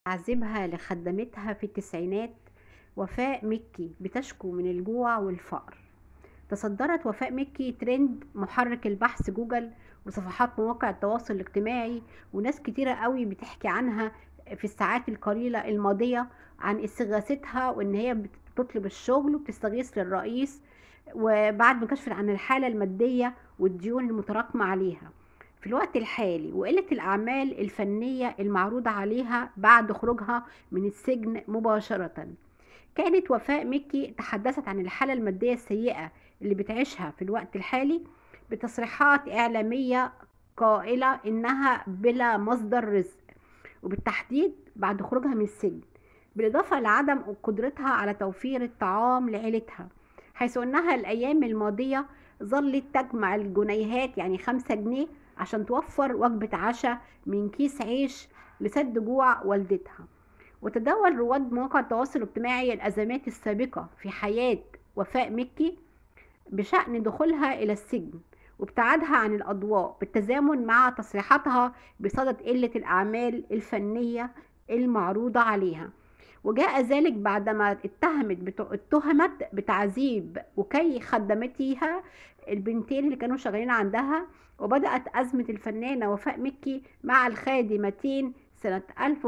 تعذيبها لخدمتها في التسعينات وفاء مكي بتشكو من الجوع والفقر تصدرت وفاء مكي ترند محرك البحث جوجل وصفحات مواقع التواصل الاجتماعي وناس كتيرة قوي بتحكي عنها في الساعات القليلة الماضية عن استغاثتها وان هي بتطلب الشغل وبتستغيث للرئيس وبعد ما كشفت عن الحالة المادية والديون المتراكمة عليها في الوقت الحالي وقلة الأعمال الفنية المعروضة عليها بعد خروجها من السجن مباشرة كانت وفاء مكي تحدثت عن الحالة المادية السيئة اللي بتعيشها في الوقت الحالي بتصريحات إعلامية قائلة إنها بلا مصدر رزق وبالتحديد بعد خروجها من السجن بالإضافة لعدم قدرتها على توفير الطعام لعيلتها حيث أنها الأيام الماضية ظلت تجمع الجنيهات يعني خمسة جنيه عشان توفر وجبة عشاء من كيس عيش لسد جوع والدتها وتداول رواد مواقع التواصل الاجتماعي الأزمات السابقة في حياة وفاء مكي بشأن دخولها إلى السجن وابتعادها عن الأضواء بالتزامن مع تصريحاتها بصدد قلة الأعمال الفنية المعروضة عليها وجاء ذلك بعدما اتهمت بتو... اتهمت بتعذيب وكي خدمتها البنتين اللي كانوا شغالين عندها وبدأت أزمة الفنانة وفاء مكي مع الخادمتين سنة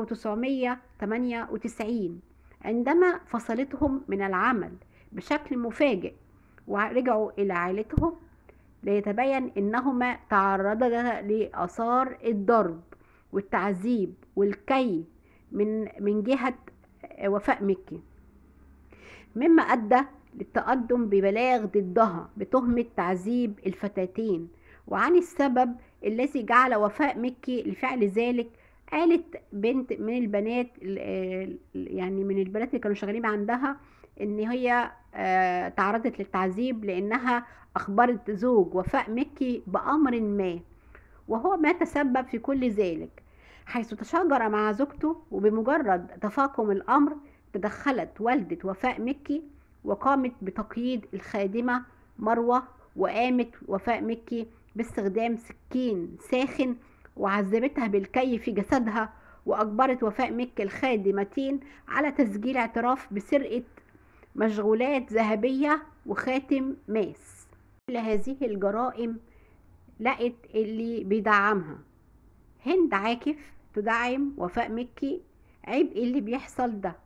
1998 عندما فصلتهم من العمل بشكل مفاجئ ورجعوا إلى عائلتهم ليتبين إنهما تعرضتا لآثار الضرب والتعذيب والكي من من جهة وفاء مكي مما أدى للتقدم ببلاغ ضدها بتهمة تعذيب الفتاتين وعن السبب الذي جعل وفاء مكي لفعل ذلك قالت بنت من البنات يعني من البنات اللي كانوا شغالين عندها ان هي تعرضت للتعذيب لانها اخبرت زوج وفاء مكي بامر ما وهو ما تسبب في كل ذلك حيث تشاجر مع زوجته وبمجرد تفاقم الامر تدخلت والدة وفاء مكي وقامت بتقييد الخادمة مروة وقامت وفاء مكي باستخدام سكين ساخن وعذبتها بالكي في جسدها وأجبرت وفاء مكي الخادمتين على تسجيل اعتراف بسرقة مشغولات ذهبية وخاتم ماس كل هذه الجرائم لقت اللي بيدعمها هند عاكف تدعم وفاء مكي عيب اللي بيحصل ده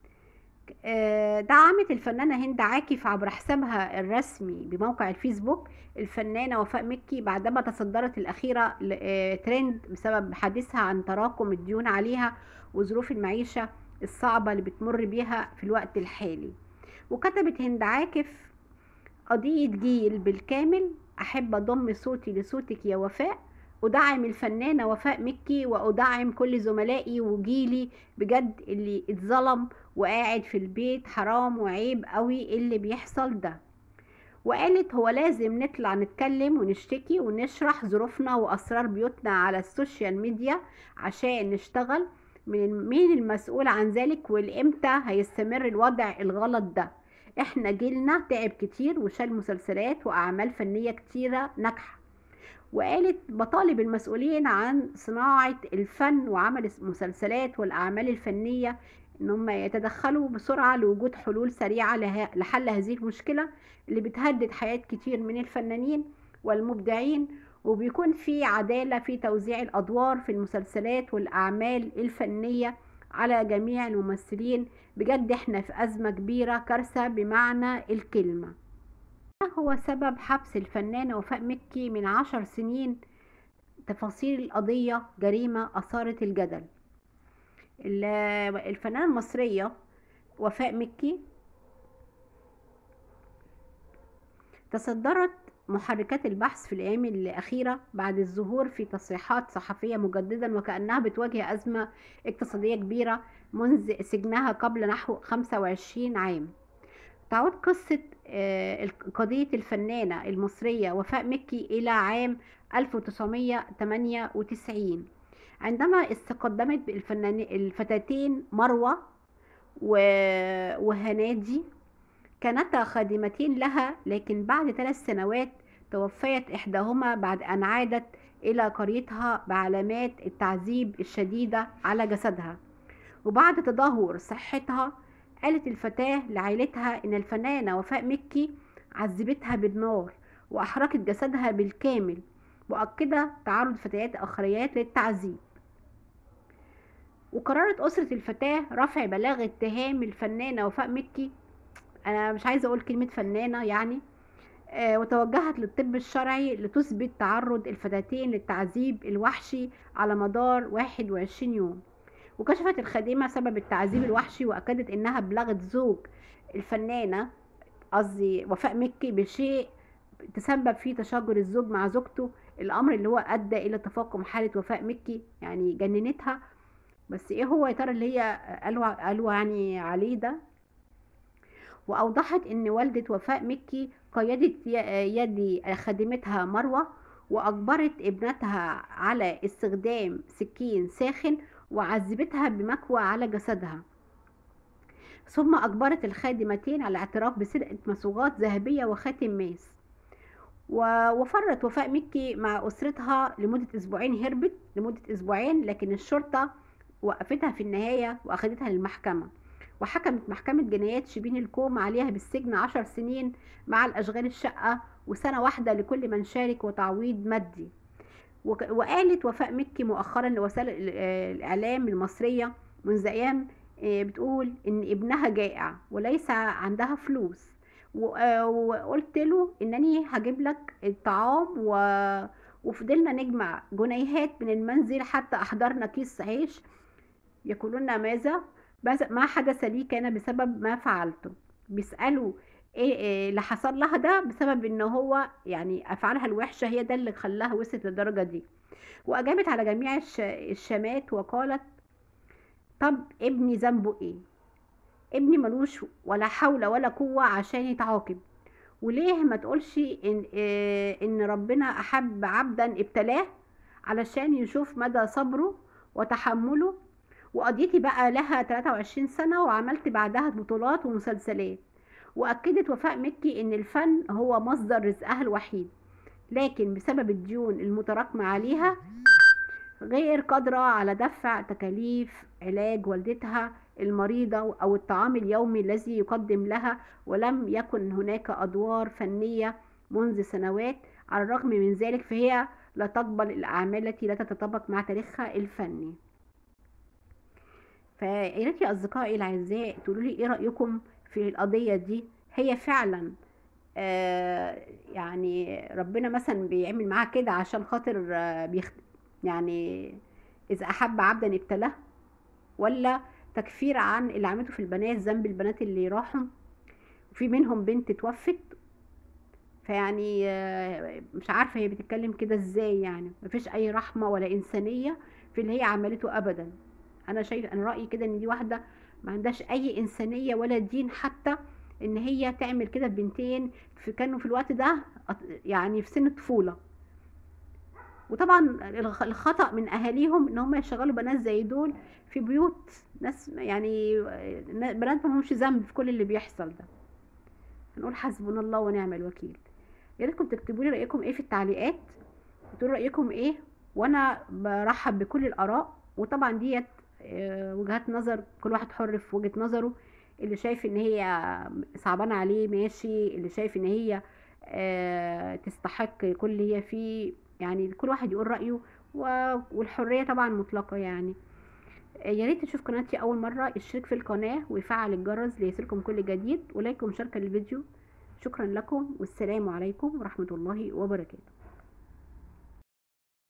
دعمت الفنانة هند عاكف عبر حسابها الرسمي بموقع الفيسبوك الفنانة وفاء مكي بعدما تصدرت الأخيرة ترند بسبب حديثها عن تراكم الديون عليها وظروف المعيشة الصعبة اللي بتمر بيها في الوقت الحالي وكتبت هند عاكف قضية جيل بالكامل أحب أضم صوتي لصوتك يا وفاء أدعم الفنانة وفاء مكي وأدعم كل زملائي وجيلي بجد اللي اتظلم وقاعد في البيت حرام وعيب قوي اللي بيحصل ده وقالت هو لازم نطلع نتكلم ونشتكي ونشرح ظروفنا وأسرار بيوتنا على السوشيال ميديا عشان نشتغل من مين المسؤول عن ذلك والامتى هيستمر الوضع الغلط ده احنا جيلنا تعب كتير وشال مسلسلات وأعمال فنية كتيرة ناجحة وقالت بطالب المسؤولين عن صناعة الفن وعمل المسلسلات والأعمال الفنية إن هم يتدخلوا بسرعة لوجود حلول سريعة لحل هذه المشكلة اللي بتهدد حياة كتير من الفنانين والمبدعين وبيكون في عدالة في توزيع الأدوار في المسلسلات والأعمال الفنية على جميع الممثلين بجد احنا في أزمة كبيرة كارثة بمعنى الكلمة هو سبب حبس الفنانة وفاء مكي من عشر سنين تفاصيل القضية جريمة أثارت الجدل الفنانة المصرية وفاء مكي تصدرت محركات البحث في الأيام الأخيرة بعد الظهور في تصريحات صحفية مجددا وكأنها بتواجه أزمة اقتصادية كبيرة منذ سجنها قبل نحو 25 عام تعود قصة قضية الفنانة المصرية وفاء مكي إلى عام 1998 عندما استقدمت الفتاتين مروة وهنادي كانتا خادمتين لها لكن بعد ثلاث سنوات توفيت إحداهما بعد أن عادت إلى قريتها بعلامات التعذيب الشديدة على جسدها وبعد تدهور صحتها قالت الفتاة لعائلتها إن الفنانة وفاء مكي عذبتها بالنار وأحرقت جسدها بالكامل مؤكدة تعرض فتيات آخريات للتعذيب وقررت أسرة الفتاة رفع بلاغ اتهام الفنانة وفاء مكي أنا مش عايزة أقول كلمة فنانة يعني آه، وتوجهت للطب الشرعي لتثبت تعرض الفتاتين للتعذيب الوحشي على مدار 21 يوم وكشفت الخادمة سبب التعذيب الوحشي وأكدت إنها بلغت زوج الفنانة قصدي وفاء مكي بشيء تسبب في تشاجر الزوج مع زوجته الأمر اللي هو أدى إلى تفاقم حالة وفاء مكي يعني جننتها بس إيه هو يا ترى اللي هي قالوا قالوا يعني عليه ده وأوضحت إن والدة وفاء مكي قيدت يد خادمتها مروة وأجبرت ابنتها على استخدام سكين ساخن وعذبتها بمكوى على جسدها ثم أجبرت الخادمتين على الاعتراف بسرقة مصوغات ذهبية وخاتم ماس وفرت وفاء مكي مع أسرتها لمدة أسبوعين هربت لمدة أسبوعين لكن الشرطة وقفتها في النهاية وأخدتها للمحكمة وحكمت محكمة جنايات شبين الكوم عليها بالسجن عشر سنين مع الأشغال الشقة وسنة واحدة لكل من شارك وتعويض مادي وقالت وفاء مكي مؤخرا لوسائل الإعلام المصرية منذ أيام آه، بتقول إن ابنها جائع وليس عندها فلوس آه، وقلت له إنني هجيب لك الطعام و... وفضلنا نجمع جنيهات من المنزل حتى أحضرنا كيس عيش يقولون ماذا ما حدث لي كان بسبب ما فعلته بيسألوا ايه, إيه اللي حصل لها ده بسبب ان هو يعني افعالها الوحشة هي ده اللي خلاها وصلت للدرجة دي واجابت على جميع الشمات وقالت طب ابني ذنبه ايه ابني ملوش ولا حول ولا قوة عشان يتعاقب وليه ما تقولش ان إيه ان ربنا احب عبدا ابتلاه علشان يشوف مدى صبره وتحمله وقضيتي بقى لها 23 سنة وعملت بعدها بطولات ومسلسلات وأكدت وفاء مكي إن الفن هو مصدر رزقها الوحيد لكن بسبب الديون المتراكمة عليها غير قادرة على دفع تكاليف علاج والدتها المريضة أو الطعام اليومي الذي يقدم لها ولم يكن هناك أدوار فنية منذ سنوات على الرغم من ذلك فهي لا تقبل الأعمال التي لا تتطابق مع تاريخها الفني فيا ريت يا اصدقائي الاعزاء تقولوا لي ايه رايكم في القضيه دي هي فعلا آه يعني ربنا مثلا بيعمل معاها كده عشان خاطر آه بيخ يعني اذا احب عبدا ابتلاه ولا تكفير عن اللي عملته في البنات ذنب البنات اللي راحوا في منهم بنت توفت فيعني آه مش عارفه هي بتتكلم كده ازاي يعني مفيش اي رحمه ولا انسانيه في اللي هي عملته ابدا انا شايف انا رايي كده ان دي واحده ما عندهاش اي انسانيه ولا دين حتى ان هي تعمل كده بنتين في كانوا في الوقت ده يعني في سن الطفوله وطبعا الخطا من اهاليهم ان هم يشغلوا بنات زي دول في بيوت ناس يعني بنات ما همش ذنب في كل اللي بيحصل ده هنقول حسبنا الله ونعم الوكيل يا ريتكم تكتبوا لي رايكم ايه في التعليقات تقولوا رايكم ايه وانا برحب بكل الاراء وطبعا ديت آه، وجهات نظر كل واحد حر في وجهة نظره اللي شايف ان هي صعبان عليه ماشي اللي شايف ان هي آه، تستحق كل اللي هي فيه يعني كل واحد يقول رأيه والحرية طبعا مطلقة يعني آه، يا ريت تشوف قناتي اول مرة اشترك في القناة ويفعل الجرس ليصلكم كل جديد ولايك ومشاركة للفيديو شكرا لكم والسلام عليكم ورحمة الله وبركاته